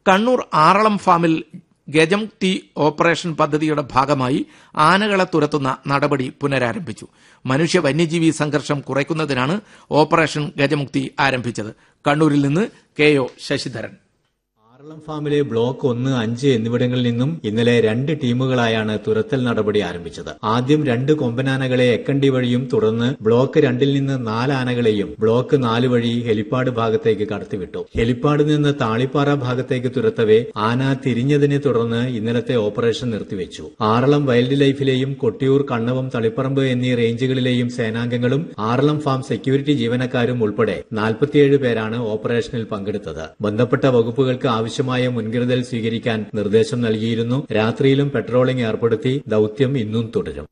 കണ്ണൂർ ആറളം ഫാമിൽ ഗജം T operation പദ്ധതിയുടെ ഭാഗമായി ആനകളെ തുരത്തുന്ന നടപടി പുനരാരംഭിച്ചു മനുഷ്യ വന്യജീവി സംഘർഷം കുറയ്ക്കുന്നതിനാണ് ഓപ്പറേഷൻ ഗജമുക്തി ആരംഭിച്ചത് കണ്ണൂരിൽ നിന്ന് കെ ഒ ശശിധരൻ ആറളം ഫാമിലെ ബ്ലോക്ക് ഒന്ന് അഞ്ച് എന്നിവിടങ്ങളിൽ നിന്നും ഇന്നലെ രണ്ട് ടീമുകളായാണ് തുരത്തൽ നടപടി ആരംഭിച്ചത് ആദ്യം രണ്ട് കൊമ്പനാനകളെ എക്കണ്ടി വഴിയും തുടർന്ന് ബ്ലോക്ക് രണ്ടിൽ നിന്ന് നാല് ആനകളെയും ബ്ലോക്ക് നാല് വഴി ഹെലിപ്പാഡ് ഭാഗത്തേക്ക് കടത്തിവിട്ടു ഹെലിപ്പാഡിൽ നിന്ന് താളിപ്പാറ ഭാഗത്തേക്ക് തുരത്തവേ ആന തിരിഞ്ഞതിനെ തുടർന്ന് ഇന്നലത്തെ ഓപ്പറേഷൻ നിർത്തിവെച്ചു ആറളം വൈൽഡ് ലൈഫിലെയും കൊട്ടിയൂർ കണ്ണവം തളിപ്പറമ്പ് എന്നീ റേഞ്ചുകളിലെയും സേനാംഗങ്ങളും ആറളം ഫാം സെക്യൂരിറ്റി ജീവനക്കാരും ഉൾപ്പെടെ നാൽപ്പത്തിയേഴ് പേരാണ് ഓപ്പറേഷനിൽ പങ്കെടുത്തത് ബന്ധപ്പെട്ട വകുപ്പുകൾക്ക് ആവശ്യമായ മുൻകരുതൽ സ്വീകരിക്കാൻ നിർദ്ദേശം നൽകിയിരുന്നു രാത്രിയിലും പെട്രോളിംഗ് ഏർപ്പെടുത്തി ദൌത്യം ഇന്നും തുടരും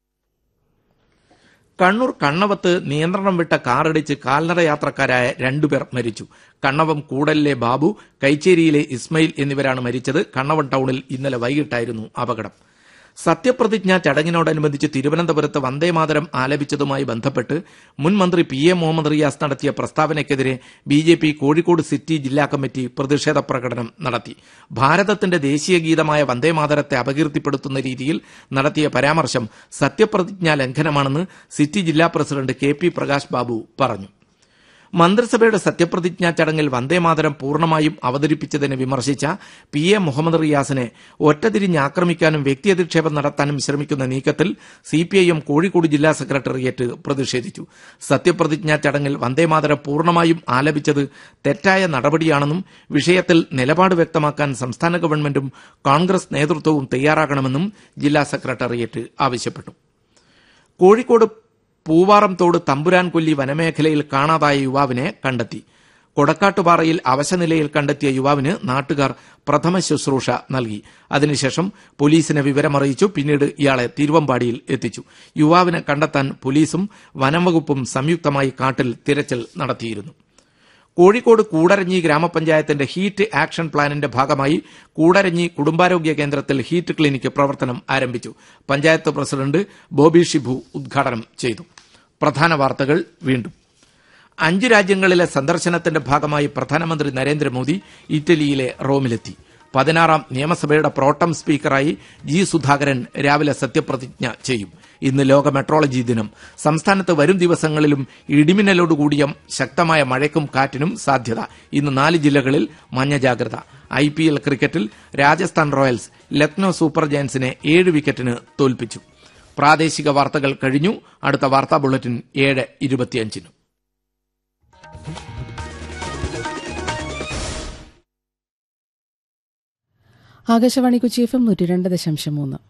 കണ്ണൂർ കണ്ണവത്ത് നിയന്ത്രണം വിട്ട കാറിടിച്ച് കാൽനട യാത്രക്കാരായ രണ്ടുപേർ മരിച്ചു കണ്ണവം കൂടലിലെ ബാബു കൈച്ചേരിയിലെ ഇസ്മയിൽ എന്നിവരാണ് മരിച്ചത് കണ്ണവം ടൌണിൽ ഇന്നലെ വൈകിട്ടായിരുന്നു അപകടം സത്യപ്രതിജ്ഞാ ചടങ്ങിനോടനുബന്ധിച്ച് തിരുവനന്തപുരത്ത് വന്ദേമാതരം ആലപിച്ചതുമായി ബന്ധപ്പെട്ട് മുൻ മന്ത്രി പി എ മുഹമ്മദ് റിയാസ് നടത്തിയ പ്രസ്താവനയ്ക്കെതിരെ B J P Kozhikode city ജില്ലാ കമ്മിറ്റി പ്രതിഷേധ പ്രകടനം നടത്തി ഭാരതത്തിന്റെ ദേശീയ ഗീതമായ വന്ദേമാതരത്തെ അപകീർത്തിപ്പെടുത്തുന്ന രീതിയിൽ നടത്തിയ പരാമർശം സത്യപ്രതിജ്ഞാ ലംഘനമാണെന്ന് സിറ്റി ജില്ലാ president K P Prakash Babu പറഞ്ഞു മന്ത്രിസഭയുടെ സത്യപ്രതിജ്ഞാ ചടങ്ങിൽ വന്ദേമാതരം പൂർണ്ണമായും അവതരിപ്പിച്ചതിനെ വിമർശിച്ച പി എ മുഹമ്മദ് റിയാസിനെ ഒറ്റതിരിഞ്ഞ് ആക്രമിക്കാനും വ്യക്തിയധിക്ഷേപം നടത്താനും ശ്രമിക്കുന്ന നീക്കത്തിൽ സിപിഐഎം കോഴിക്കോട് ജില്ലാ സെക്രട്ടേറിയറ്റ് പ്രതിഷേധിച്ചു സത്യപ്രതിജ്ഞാ ചടങ്ങിൽ വന്ദേമാതരം പൂർണ്ണമായും ആലപിച്ചത് തെറ്റായ നടപടിയാണെന്നും വിഷയത്തിൽ നിലപാട് വ്യക്തമാക്കാൻ സംസ്ഥാന ഗവൺമെന്റും കോൺഗ്രസ് നേതൃത്വവും തയ്യാറാകണമെന്നും ജില്ലാ സെക്രട്ടേറിയറ്റ് ആവശ്യപ്പെട്ടു കോഴിക്കോട് പൂവാറം തോട് തമ്പുരാൻ കൊല്ലി വനമേഖലയിൽ കാണാതായ യുവാവിനെ കണ്ടെത്തി കൊടക്കാട്ടുപാറയിൽ അവശനിലയിൽ കണ്ടെത്തിയ യുവാവിന് നാട്ടുകാർ പ്രഥമ ശുശ്രൂഷ നൽകി അതിനുശേഷം പോലീസിനെ വിവരമറിയിച്ചു പിന്നീട് ഇയാളെ തിരുവമ്പാടിയിൽ എത്തിച്ചു യുവാവിനെ കണ്ടെത്താൻ പോലീസും വനംവകുപ്പും സംയുക്തമായി കാട്ടിൽ തിരച്ചിൽ നടത്തിയിരുന്നു കോഴിക്കോട് കൂടരഞ്ഞി ഗ്രാമപഞ്ചായത്തിന്റെ ഹീറ്റ് ആക്ഷൻ പ്ലാനിന്റെ ഭാഗമായി കൂടരഞ്ഞി കുടുംബാരോഗ്യ കേന്ദ്രത്തിൽ ഹീറ്റ് ക്ലിനിക്ക് പ്രവർത്തനം ആരംഭിച്ചു പഞ്ചായത്ത് പ്രസിഡന്റ് ബോബി ഷിബു ഉദ്ഘാടനം ചെയ്തു പ്രധാന വാർത്തകൾ വീണ്ടും അഞ്ച് രാജ്യങ്ങളിലെ സന്ദർശനത്തിന്റെ ഭാഗമായി പ്രധാനമന്ത്രി നരേന്ദ്രമോദി ഇറ്റലിയിലെ റോമിലെത്തി പതിനാറാം നിയമസഭയുടെ പ്രോട്ടം സ്പീക്കറായി ജി സുധാകരൻ രാവിലെ സത്യപ്രതിജ്ഞ ചെയ്യും ഇന്ന് ലോക മെട്രോളജി ദിനം സംസ്ഥാനത്ത് വരും ദിവസങ്ങളിലും ഇടിമിന്നലോടുകൂടിയ ശക്തമായ മഴയ്ക്കും കാറ്റിനും സാധ്യത ഇന്ന് നാല് ജില്ലകളിൽ മഞ്ഞ ജാഗ്രത ഐ പി എൽ ക്രിക്കറ്റിൽ രാജസ്ഥാൻ റോയൽസ് ലക്നോ സൂപ്പർ ജയൻസിനെ ഏഴ് വിക്കറ്റിന് തോൽപ്പിച്ചു പ്രാദേശിക വാർത്തകൾ കഴിഞ്ഞു അടുത്ത വാർത്താ ബുള്ളറ്റിൻ ഏഴ് ഇരുപത്തിയഞ്ചിന് ആകാശവാണി കൊച്ചി എഫ് എം നൂറ്റി രണ്ട് ദശാംശം മൂന്ന്